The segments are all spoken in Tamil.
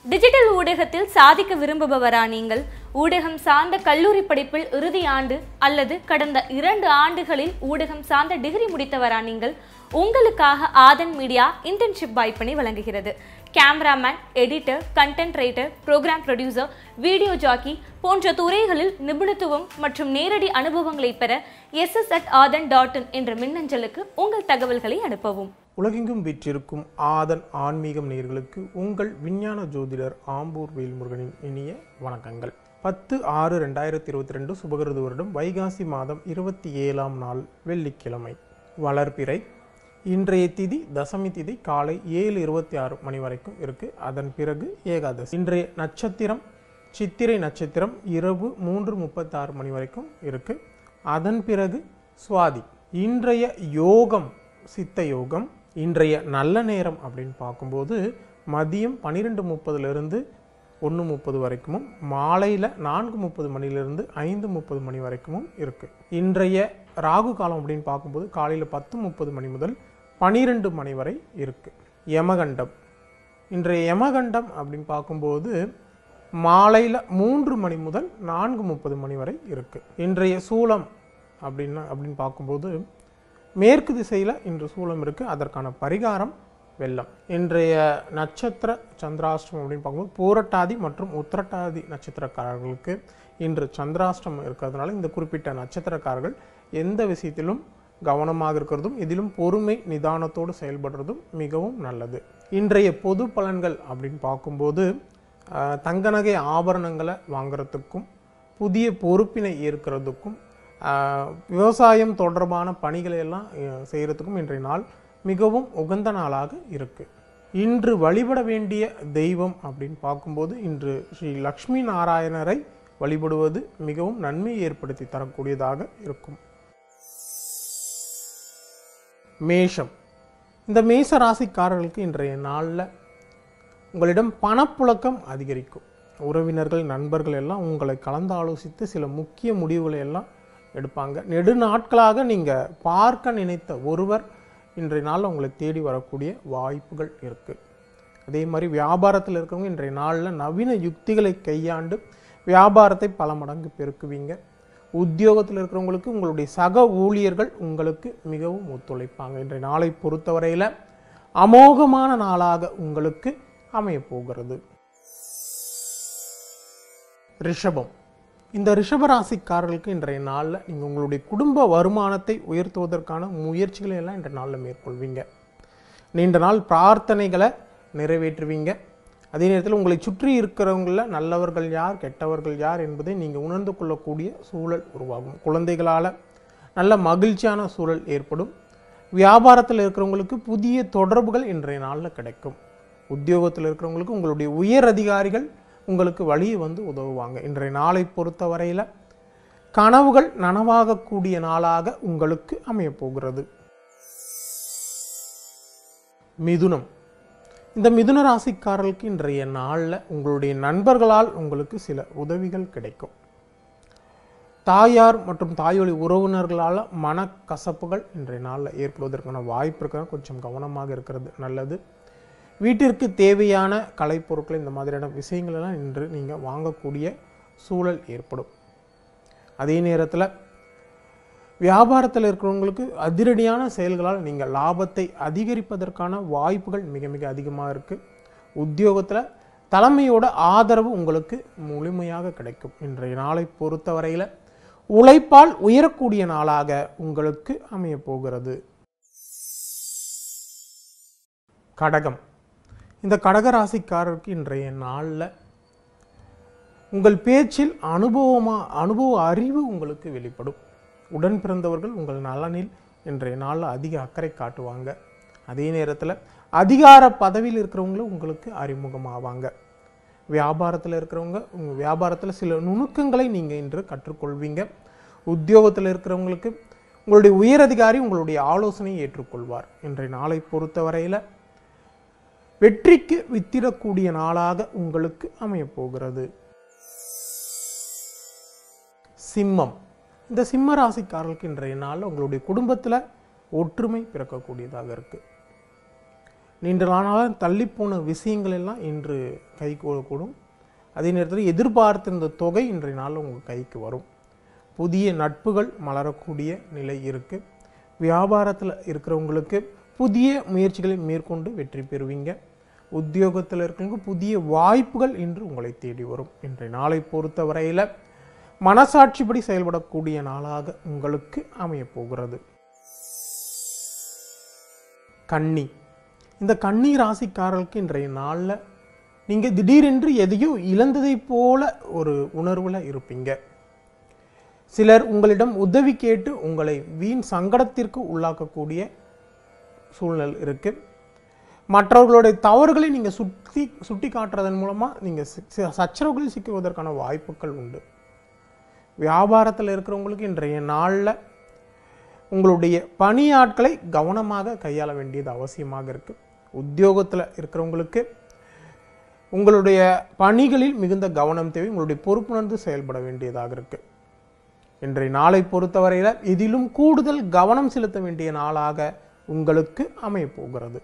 டிஜிட்டல் ஊடகத்தில் சாதிக்க விரும்புபவரா நீங்கள் ஊடகம் சார்ந்த கல்லூரி படிப்பில் இறுதி ஆண்டு அல்லது கடந்த இரண்டு ஆண்டுகளில் ஊடகம் சார்ந்த டிகிரி முடித்தவரா நீங்கள் உங்களுக்காக ஆதன் மீடியா இன்டர்ன்ஷிப் வாய்ப்பினை வழங்குகிறது cameraman editor content writer program producer video jockey போன்ற துறைகளில் நிபுணத்துவம் மற்றும் நேரடி அனுபவங்களை பெற SS at Aadhan dot in என்ற மின்னஞ்சலுக்கு உங்கள் தகவல்களை அனுப்பவும் உலகெங்கும் வீற்றிருக்கும் ஆதன் ஆன்மீகம் நேயர்களுக்கு உங்கள் விஞ்ஞான ஜோதிடர் ஆம்பூர் வேல்முருகனின் இனிய வணக்கங்கள் பத்து ஆறு ரெண்டாயிரத்தி இருபத்தி ரெண்டு சுபகிருது வருடம் வைகாசி மாதம் இருபத்தி ஏழாம் நாள் வெள்ளிக்கிழமை வளர்பிறை இன்றைய திதி தசமி திதி காலை ஏழு இருபத்தி ஆறு மணி வரைக்கும் இருக்கு அதன் பிறகு ஏகாதசி இன்றைய நட்சத்திரம் சித்திரை நட்சத்திரம் இரவு மூன்று முப்பத்தாறு மணி வரைக்கும் இருக்கு அதன் பிறகு சுவாதி இன்றைய யோகம் சித்த யோகம் இன்றைய நல்ல நேரம் அப்படின்னு பார்க்கும்போது மதியம் பன்னிரெண்டு முப்பதுலேருந்து ஒன்று முப்பது வரைக்கும் மாலையில் நான்கு முப்பது மணிலிருந்து ஐந்து முப்பது மணி வரைக்கும் இருக்கு இன்றைய ராகு காலம் அப்படின்னு பார்க்கும்போது காலையில் பத்து முப்பது மணி முதல் பனிரெண்டு மணி வரை இருக்கு யமகண்டம் இன்றைய யமகண்டம் அப்படின்னு பார்க்கும்போது மாலையில் மூன்று மணி முதல் நான்கு முப்பது மணி வரை இருக்கு இன்றைய சூலம் அப்படின்னா அப்படின்னு பார்க்கும்போது மேற்கு திசையில் இன்று சூலம் இருக்கு அதற்கான பரிகாரம் வெள்ளம் இன்றைய நட்சத்திர சந்திராஷ்டமம் அப்படின்னு பார்க்கும்போது பூரட்டாதி மற்றும் உத்திரட்டாதி நட்சத்திரக்காரர்களுக்கு இன்று சந்திராஷ்டமம் இருக்கிறதுனால இந்த குறிப்பிட்ட நட்சத்திரக்காரர்கள் எந்த விஷயத்திலும் கவனமாக இருக்கிறதும் இதிலும் பொறுமை நிதானத்தோடு செயல்படுறதும் மிகவும் நல்லது இன்றைய பொது பலன்கள் அப்படின்னு பார்க்கும்போது ஆஹ், தங்க நகை ஆபரணங்களை வாங்குறதுக்கும் புதிய பொறுப்பினை ஏற்கிறதுக்கும் ஆஹ், விவசாயம் தொடர்பான பணிகளை எல்லாம் அஹ், செய்யறதுக்கும் இன்றைய நாள் மிகவும் உகந்த நாளாக இருக்கு இன்று வழிபட வேண்டிய தெய்வம் அப்படின்னு பார்க்கும்போது இன்று ஸ்ரீ லக்ஷ்மி நாராயணரை வழிபடுவது மிகவும் நன்மையை ஏற்படுத்தி தரக்கூடியதாக இருக்கும் மேஷம் இந்த மேஷ ராசிக்காரர்களுக்கு இன்றைய நாளில் உங்களிடம் பணப்புழக்கம் அதிகரிக்கும் உறவினர்கள் நண்பர்கள் எல்லாம் உங்களை கலந்து ஆலோசித்து சில முக்கிய முடிவுகளை எல்லாம் எடுப்பாங்க நெடு நாட்களாக நீங்கள் பார்க்க நினைத்த ஒருவர் இன்றைய நாளில் உங்களை தேடி வரக்கூடிய வாய்ப்புகள் இருக்குது அதே மாதிரி வியாபாரத்தில் இருக்கிறவங்க இன்றைய நாளில் நவீன யுக்திகளை கையாண்டு வியாபாரத்தை பல மடங்கு பெருக்குவீங்க உத்தியோகத்தில் இருக்கிறவங்களுக்கு உங்களுடைய சக ஊழியர்கள் உங்களுக்கு மிகவும் ஒத்துழைப்பாங்க இன்றைய நாளை பொறுத்தவரையில் அமோகமான நாளாக உங்களுக்கு அமையப் போகிறது ரிஷபம் இந்த ரிஷப ராசிக்காரர்களுக்கு இன்றைய நாளில் நீங்கள் உங்களுடைய குடும்ப வருமானத்தை உயர்த்துவதற்கான முயற்சிகளை எல்லாம் இன்றைய நாளில் மேற்கொள்வீங்க நீண்ட நாள் பிரார்த்தனைகளை நிறைவேற்றுவீங்க அதே நேரத்தில் உங்களை சுற்றி இருக்கிறவங்கள நல்லவர்கள் யார் கெட்டவர்கள் யார் என்பதை நீங்கள் உணர்ந்து கொள்ளக்கூடிய சூழல் உருவாகும் குழந்தைகளால் நல்ல மகிழ்ச்சியான சூழல் ஏற்படும் வியாபாரத்தில் இருக்கிறவங்களுக்கு புதிய தொடர்புகள் இன்றைய நாளில் கிடைக்கும் உத்தியோகத்தில் இருக்கிறவங்களுக்கு உங்களுடைய உயர் அதிகாரிகள் உங்களுக்கு வழியை வந்து உதவுவாங்க இன்றைய நாளை பொறுத்த வரையில் கனவுகள் நனவாகக்கூடிய நாளாக உங்களுக்கு அமையப் போகிறது மிதுனம் இந்த மிதுன ராசிக்காரர்களுக்கு இன்றைய நாளில் உங்களுடைய நண்பர்களால் உங்களுக்கு சில உதவிகள் கிடைக்கும் தாயார் மற்றும் தாய்வழி உறவினர்களால் மனக்கசப்புகள் இன்றைய நாளில் ஏற்படுவதற்கான வாய்ப்பு இருக்கிற கொஞ்சம் கவனமாக இருக்கிறது நல்லது வீட்டிற்கு தேவையான கலைப்பொருட்கள் இந்த மாதிரியான விஷயங்கள் எல்லாம் இன்று நீங்கள் வாங்கக்கூடிய சூழல் ஏற்படும் அதே நேரத்தில் வியாபாரத்தில் இருக்கிறவங்களுக்கு அதிரடியான செயல்களால் நீங்கள் லாபத்தை அதிகரிப்பதற்கான வாய்ப்புகள் மிக மிக அதிகமாக இருக்குது உத்தியோகத்தில் தலைமையோட ஆதரவு உங்களுக்கு முழுமையாக கிடைக்கும் இன்றைய நாளை பொறுத்தவரையில் உழைப்பால் உயரக்கூடிய நாளாக உங்களுக்கு அமையப் போகிறது கடகம் இந்த கடக ராசிக்காரருக்கு இன்றைய நாளில் உங்கள் பேச்சில் அனுபவமா அனுபவ அறிவு உங்களுக்கு வெளிப்படும் உடன் பிறந்தவர்கள் உங்கள் நலனில் இன்றைய நாளில் அதிக அக்கறை காட்டுவாங்க அதே நேரத்தில் அதிகார பதவியில் இருக்கிறவங்களும் உங்களுக்கு அறிமுகமாவாங்க வியாபாரத்தில் இருக்கிறவங்க உங்கள் வியாபாரத்தில் சில நுணுக்கங்களை நீங்கள் இன்று கற்றுக்கொள்வீங்க உத்தியோகத்தில் இருக்கிறவங்களுக்கு உங்களுடைய உயரதிகாரி உங்களுடைய ஆலோசனையை ஏற்றுக்கொள்வார் இன்றைய நாளை பொறுத்தவரையில் வெற்றிக்கு வித்திடக்கூடிய நாளாக உங்களுக்கு அமையப் போகிறது சிம்மம் இந்த சிம்ம ராசிக்காரர்களுக்கு இன்றைய நாளில் உங்களுடைய குடும்பத்தில் ஒற்றுமை பிறக்கக்கூடியதாக இருக்கு நீண்ட நாளாக தள்ளிப்போன விஷயங்கள் எல்லாம் இன்று கைக்கு கூடும் அதே நேரத்தில் எதிர்பார்த்திருந்த தொகை இன்றைய நாளில் உங்கள் கைக்கு வரும் புதிய நட்புகள் மலரக்கூடிய நிலை இருக்குது வியாபாரத்தில் இருக்கிறவங்களுக்கு புதிய முயற்சிகளை மேற்கொண்டு வெற்றி பெறுவீங்க உத்தியோகத்தில் இருக்கிறவங்க புதிய வாய்ப்புகள் இன்று உங்களை தேடி வரும் இன்றைய நாளை பொறுத்த வரையில் மனசாட்சிப்படி செயல்படக்கூடிய நாளாக உங்களுக்கு அமையப் போகிறது கன்னி இந்த கன்னி ராசிக்காரர்களுக்கு இன்றைய நாளில் நீங்கள் திடீரென்று எதையோ இழந்ததைப் போல ஒரு உணர்வில் இருப்பீங்க சிலர் உங்களிடம் உதவி கேட்டு உங்களை வீண் சங்கடத்திற்கு உள்ளாக்கக்கூடிய சூழ்நிலை இருக்கு மற்றவர்களுடைய தவறுகளை நீங்கள் சுட்டி சுட்டி காட்டுறதன் மூலமாக நீங்கள் சச்சரவுகளில் சிக்குவதற்கான வாய்ப்புகள் உண்டு வியாபாரத்தில் இருக்கிறவங்களுக்கு இன்றைய நாளில் உங்களுடைய பணியாட்களை கவனமாக கையாள வேண்டியது அவசியமாக இருக்கு உத்தியோகத்தில் இருக்கிறவங்களுக்கு உங்களுடைய பணிகளில் மிகுந்த கவனம் தேவை உங்களுடைய பொறுப்புணர்ந்து செயல்பட வேண்டியதாக இருக்கு இன்றைய நாளை பொறுத்தவரையில் இதிலும் கூடுதல் கவனம் செலுத்த வேண்டிய நாளாக உங்களுக்கு அமையப் போகிறது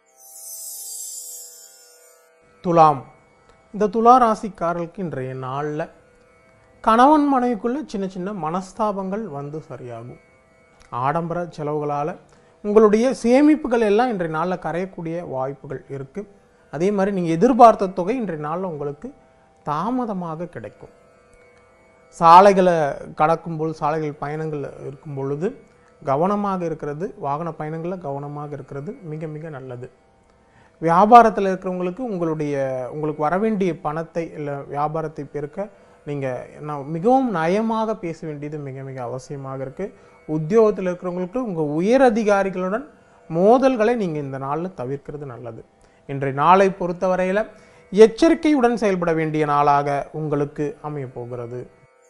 துலாம் இந்த துலா ராசிக்காரர்களுக்கு இன்றைய நாளில் கணவன் மனைவிக்குள்ள சின்ன சின்ன மனஸ்தாபங்கள் வந்து சரியாகும் ஆடம்பர செலவுகளால் உங்களுடைய சேமிப்புகள் எல்லாம் இன்றைய நாளில் கரையக்கூடிய வாய்ப்புகள் இருக்குது அதே மாதிரி நீங்கள் எதிர்பார்த்த தொகை இன்றைய நாளில் உங்களுக்கு தாமதமாக கிடைக்கும் சாலைகளை கடக்கும்போது சாலைகள் பயணங்கள் இருக்கும் பொழுது கவனமாக இருக்கிறது வாகன பயணங்களில் கவனமாக இருக்கிறது மிக மிக நல்லது வியாபாரத்தில் இருக்கிறவங்களுக்கு உங்களுடைய உங்களுக்கு வர வேண்டிய பணத்தை இல்லை வியாபாரத்தை பெருக்க நீங்கள் நான் மிகவும் நயமாக பேச வேண்டியது மிக மிக அவசியமாக இருக்குது உத்தியோகத்தில் இருக்கிறவங்களுக்கு உங்கள் உயர் அதிகாரிகளுடன் மோதல்களை நீங்கள் இந்த நாளில் தவிர்க்கிறது நல்லது இன்றைய நாளை பொறுத்தவரையில் எச்சரிக்கையுடன் செயல்பட வேண்டிய நாளாக உங்களுக்கு அமையப் போகிறது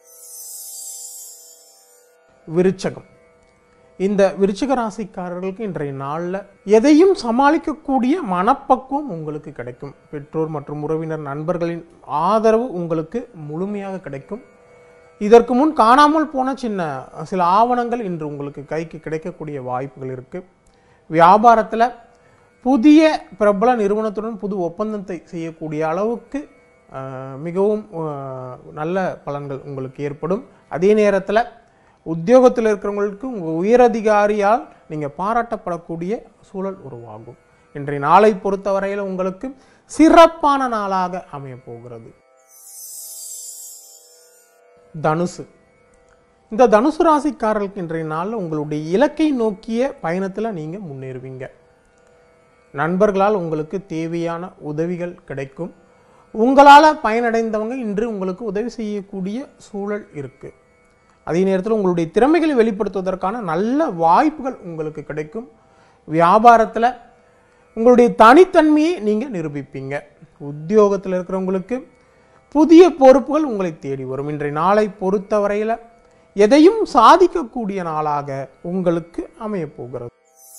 விருச்சகம் இந்த விருச்சிக ராசிக்காரர்களுக்கு இன்றைய நாளில் எதையும் சமாளிக்கக்கூடிய மனப்பக்குவம் உங்களுக்கு கிடைக்கும் பெற்றோர் மற்றும் உறவினர் நண்பர்களின் ஆதரவு உங்களுக்கு முழுமையாக கிடைக்கும் இதற்கு முன் காணாமல் போன சின்ன சில ஆவணங்கள் இன்று உங்களுக்கு கைக்கு கிடைக்கக்கூடிய வாய்ப்புகள் இருக்குது வியாபாரத்தில் புதிய பிரபல நிறுவனத்துடன் புது ஒப்பந்தத்தை செய்யக்கூடிய அளவுக்கு அஹ், மிகவும் அஹ், நல்ல பலன்கள் உங்களுக்கு ஏற்படும் அதே நேரத்தில் உத்தியோகத்தில் இருக்கிறவங்களுக்கு உங்கள் உயரதிகாரியால் நீங்கள் பாராட்டப்படக்கூடிய சூழல் உருவாகும் இன்றைய நாளை பொறுத்தவரையில் உங்களுக்கு சிறப்பான நாளாக அமையப் போகிறது தனுசு இந்த தனுசு ராசிக்காரர்களுக்கு இன்றைய நாளில் உங்களுடைய இலக்கை நோக்கிய பயணத்தில் நீங்கள் முன்னேறுவீங்க நண்பர்களால் உங்களுக்கு தேவையான உதவிகள் கிடைக்கும் உங்களால் பயனடைந்தவங்க இன்று உங்களுக்கு உதவி செய்யக்கூடிய சூழல் இருக்குது அதே நேரத்தில் உங்களுடைய திறமைகளை வெளிப்படுத்துவதற்கான நல்ல வாய்ப்புகள் உங்களுக்கு கிடைக்கும் வியாபாரத்தில் உங்களுடைய தனித்தன்மையை நீங்கள் நிரூபிப்பீங்க உத்தியோகத்தில் இருக்கிறவங்களுக்கு புதிய பொறுப்புகள் உங்களை தேடி வரும் இன்றைய நாளை பொறுத்தவரையில் எதையும் சாதிக்கக்கூடிய நாளாக உங்களுக்கு அமையப் போகிறது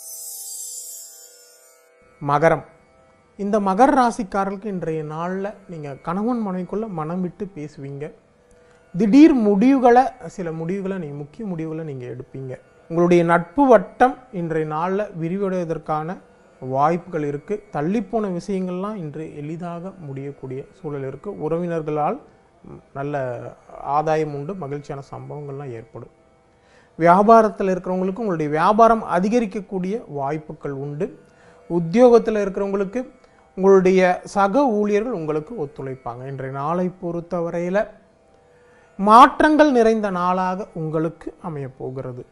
மகரம் இந்த மகர ராசிக்காரர்களுக்கு இன்றைய நாளில் நீங்கள் கணவன் மனைவிக்குள்ள மனம் விட்டு பேசுவீங்க திடீர் முடிவுகளை சில முடிவுகளை நீங்கள் முக்கிய முடிவுகளை நீங்கள் எடுப்பீங்க உங்களுடைய நட்பு வட்டம் இன்றைய நாளில் விரிவடைவதற்கான வாய்ப்புகள் இருக்குது தள்ளிப்போன விஷயங்கள்லாம் இன்று எளிதாக முடியக்கூடிய சூழல் இருக்குது உறவினர்களால் ம், நல்ல ஆதாயம் உண்டு மகிழ்ச்சியான சம்பவங்கள்லாம் ஏற்படும் வியாபாரத்தில் இருக்கிறவங்களுக்கு உங்களுடைய வியாபாரம் அதிகரிக்கக்கூடிய வாய்ப்புகள் உண்டு உத்தியோகத்தில் இருக்கிறவங்களுக்கு உங்களுடைய சக ஊழியர்கள் உங்களுக்கு ஒத்துழைப்பாங்க இன்றைய நாளை பொறுத்தவரையில் மாற்றங்கள் நிறைந்த நாளாக உங்களுக்கு அமையப் போகிறது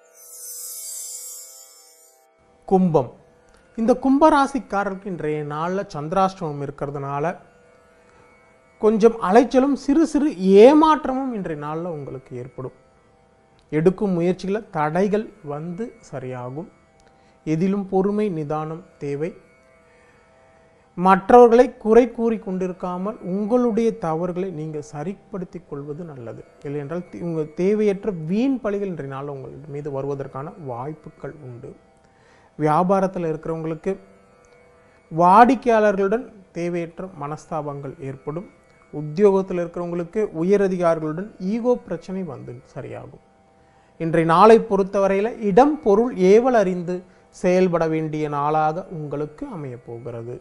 கும்பம் இந்த கும்பராசிக்காரருக்கு இன்றைய நாளில் சந்திராஷ்டமம் இருக்கிறதுனால கொஞ்சம் அலைச்சலும் சிறு சிறு ஏமாற்றமும் இன்றைய நாளில் உங்களுக்கு ஏற்படும் எடுக்கும் முயற்சிகளில் தடைகள் வந்து சரியாகும் எதிலும் பொறுமை நிதானம் தேவை மற்றவர்களை குறை கூறி கொண்டிருக்காமல் உங்களுடைய தவறுகளை நீங்கள் சரிப்படுத்திக் கொள்வது நல்லது இல்லையென்றால் தி- உங்கள் தேவையற்ற வீண் பழிகள் இன்றைய நாளில் உங்கள் மீது வருவதற்கான வாய்ப்புகள் உண்டு வியாபாரத்தில் இருக்கிறவங்களுக்கு வாடிக்கையாளர்களுடன் தேவையற்ற மனஸ்தாபங்கள் ஏற்படும் உத்தியோகத்தில் இருக்கிறவங்களுக்கு உயரதிகாரிகளுடன் ஈகோ பிரச்சனை வந்து சரியாகும் இன்றைய நாளை பொறுத்தவரையில் இடம் பொருள் ஏவல் அறிந்து செயல்பட வேண்டிய நாளாக உங்களுக்கு அமையப் போகிறது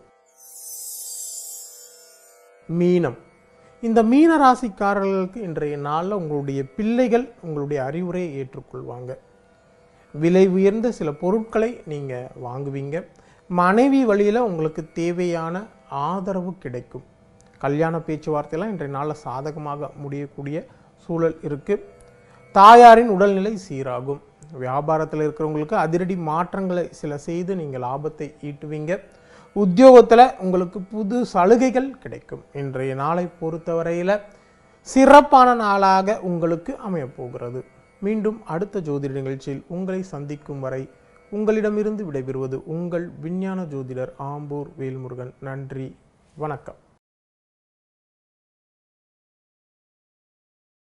மீனம் இந்த மீன ராசிக்காரர்களுக்கு இன்றைய நாளில் உங்களுடைய பிள்ளைகள் உங்களுடைய அறிவுரையை ஏற்றுக்கொள்வாங்க விலை உயர்ந்த சில பொருட்களை நீங்கள் வாங்குவீங்க மனைவி வழியில் உங்களுக்கு தேவையான ஆதரவு கிடைக்கும் கல்யாண பேச்சுவார்த்தையெல்லாம் இன்றைய நாளில் சாதகமாக முடியக்கூடிய சூழல் இருக்குது தாயாரின் உடல்நிலை சீராகும் வியாபாரத்தில் இருக்கிறவங்களுக்கு அதிரடி மாற்றங்களை சில செய்து நீங்கள் லாபத்தை ஈட்டுவீங்க உத்தியோகத்தில் உங்களுக்கு புது சலுகைகள் கிடைக்கும் இன்றைய நாளை பொறுத்தவரையில் சிறப்பான நாளாக உங்களுக்கு அமையப் போகிறது மீண்டும் அடுத்த ஜோதிட நிகழ்ச்சியில் உங்களை சந்திக்கும் வரை உங்களிடமிருந்து விடைபெறுவது உங்கள் விஞ்ஞான ஜோதிடர் ஆம்பூர் வேல்முருகன் நன்றி வணக்கம்